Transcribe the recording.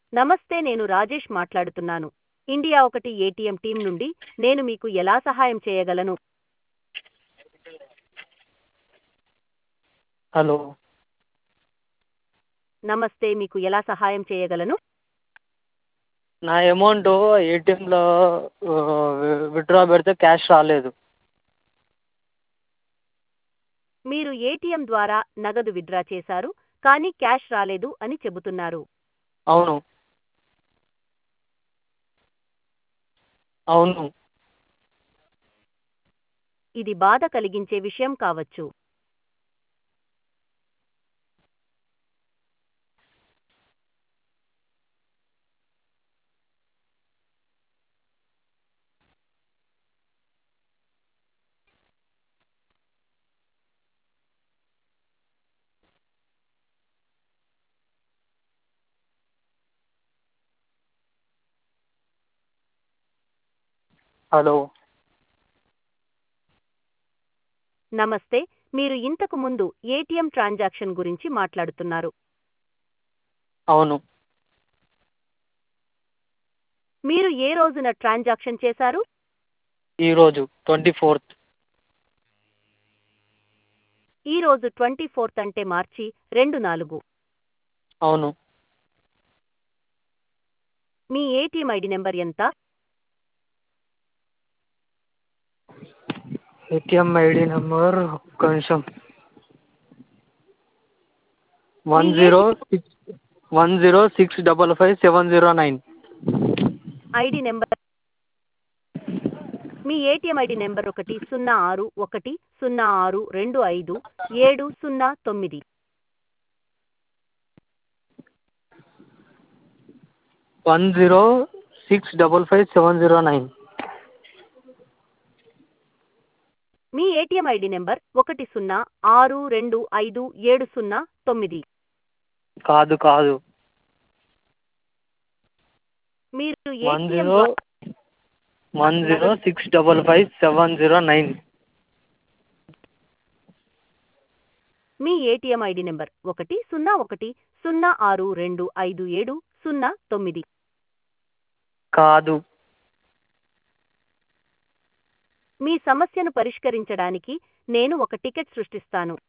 నమస్తే నేను రాజేష్ మాట్లాడుతున్నాను ఇండియా ఒకటి ఏటీఎం టీం నుండి నేను మీకు ఎలా సహాయం చేయగలను హలో నమస్తే మీకు ఎలా సహాయం చేయగలను నా అమౌంట్ ఏటీఎంలో విత్డ్రా పెడితే క్యాష్ రాలేదు మీరు ఏటీఎం ద్వారా నగదు విత్డ్రా చేశారు కానీ క్యాష్ రాలేదు అని చెబుతున్నారు అవును అవును ఇది బాధ కలిగించే విషయం కావచ్చు హలో నమస్తే మీరు ఇంతకు ముందు ఏటీఎం ట్రాన్సాక్షన్ గురించి మాట్లాడుతున్నారు అవును మీరు ఏ రోజున ట్రాన్సాక్షన్ చేశారు ఈరోజు ట్వంటీ ఫోర్త్ ఈ రోజు ట్వంటీ ఫోర్త్ అంటే మార్చి రెండు నాలుగు అవును మీ ఏటీఎం ఐడి నెంబర్ ఎంత ఏటీఎం ఐడి నెంబర్ ఒక్క నిమిషం one zero six one zero six double five seven zero nine ID number మీ ఏటీఎం ఐడి నెంబర్ ఒకటి సున్నా ఆరు ఒకటి సున్నా ఆరు రెండు ఐదు ఏడు సున్నా తొమ్మిది one zero six double five seven zero nine మీ ఏటీఎం ఐడి నెంబర్ ఒకటి సున్నా ఆరు రెండు ఐదు ఏడు సున్నా తొమ్మిది కాదు కాదు మీరు వన్ ATM జీరో ద్వారా one zero six double five seven zero nine మీ ఏటీఎం ఐడి నెంబర్ ఒకటి సున్నా ఒకటి సున్నా ఆరు రెండు ఐదు ఏడు సున్నా తొమ్మిది కాదు మీ సమస్యను పరిష్కరించడానికి నేను ఒక టికెట్ సృష్టిస్తాను